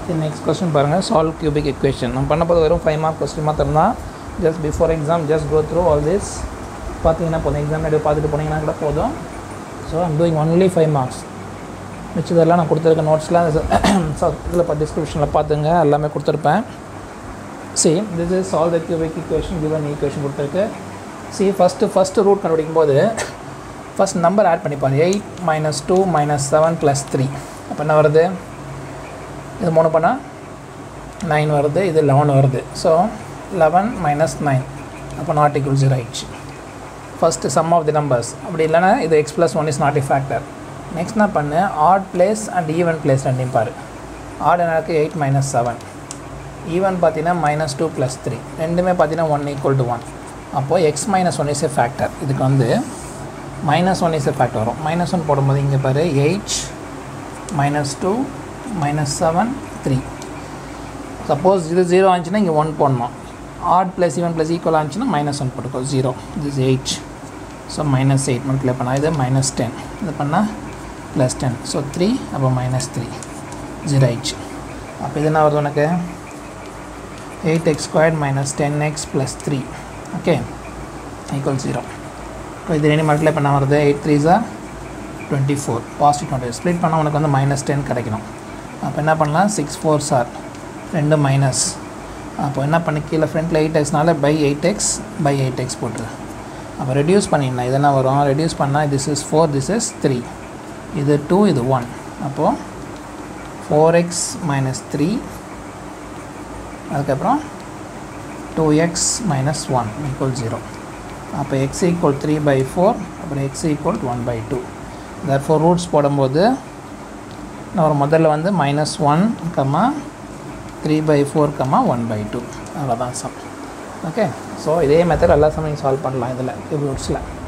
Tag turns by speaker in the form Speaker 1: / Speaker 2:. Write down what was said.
Speaker 1: சரி next question பாருங்கள் solve cubic equation நம்ம பண்ண போது வெறும் ஃபைவ் மார்க் கொஸ்டின் மாத்திரம் தான் just before exam just go through all this பார்த்தீங்கன்னா போதும் எக்ஸாம் எடுத்து பார்த்துட்டு போனீங்கன்னா கூட போதும் so I'm doing only five marks மிச்சதெல்லாம் நான் கொடுத்துருக்க நோட்ஸ்லாம் இதில் இப்போ டிஸ்கிரிப்ஷனில் பார்த்துங்க எல்லாமே கொடுத்துருப்பேன் see this is all the cubic equation given equation கொடுத்துருக்கு சி ஃபஸ்ட்டு ஃபஸ்ட்டு ரூட் கண்டுபிடிக்கும் போது ஃபஸ்ட் நம்பர் ஆட் பண்ணிப்பார் eight minus two minus seven plus three அப்போ என்ன வருது இது மூணு பண்ணால் நைன் வருது இது லெவன் வருது ஸோ லெவன் மைனஸ் நைன் அப்போ நாட் equal ஜீரோ ஆயிடுச்சு first sum of the numbers அப்படி இல்லைன்னா இது x plus one is not a factor next என்ன பண்ணு odd place and even place ரெண்டையும் பாரு ஆட் எனக்கு எயிட் மைனஸ் செவன் ஈவன் பார்த்தீங்கன்னா மைனஸ் டூ ப்ளஸ் த்ரீ ரெண்டுமே பார்த்தீங்கன்னா ஒன் ஈக்குவல் டு ஒன் அப்போது x minus one is a factor இதுக்கு வந்து minus one is a factor வரும் மைனஸ் ஒன் போடும்போது இங்கே பாரு eight minus two minus seven three suppose இது ஜீரோ ஆச்சுன்னா இங்கே ஒன் போடணும் odd plus even plus equal ஆச்சுன்னா மைனஸ் ஒன் போட்டுக்கோ ஜீரோ இது eight so minus eight multiply பண்ணால் இது மைனஸ் டென் இது பண்ணால் ப்ளஸ் டென் ஸோ த்ரீ அப்போ மைனஸ் த்ரீ ஜீரோ ஆயிடுச்சு அப்போ இது என்ன வருது உனக்கு eight x squared minus ten x plus three okay equal zero இப்போ இது ரெண்டு மல்டிப்ளை பண்ண வருது எயிட் த்ரீ ஜார் twenty four positive twenty split பண்ணால் உனக்கு வந்து மைனஸ் டென் கிடைக்கணும் அப்போ என்ன பண்ணலாம் சிக்ஸ் ஃபோர் சார் ரெண்டு மைனஸ் அப்போ என்ன பண்ணி கீழே ஃப்ரண்ட்டில் எயிட் எக்ஸ்னால by eight x by eight x போட்டுரு அப்போ ரெடியூஸ் பண்ணிடலாம் இதெல்லாம் வரும் ரெடியூஸ் பண்ணால் this is four this is three இது டூ இது ஒன் அப்போது ஃபோர் எக்ஸ் மைனஸ் த்ரீ அதுக்கப்புறம் two x minus one equal zero அப்போ x equal three by four அப்புறம் x equal one by two தர் ஃபோர் ரூட்ஸ் போடும்போது நான் ஒரு முதல்ல வந்து minus one comma three by four comma one by two அவ்வளோதான் சம் ஓகே ஸோ இதே மெத்தட் எல்லா சமையும் சால்வ் பண்ணலாம் இதில் ரூட்ஸில்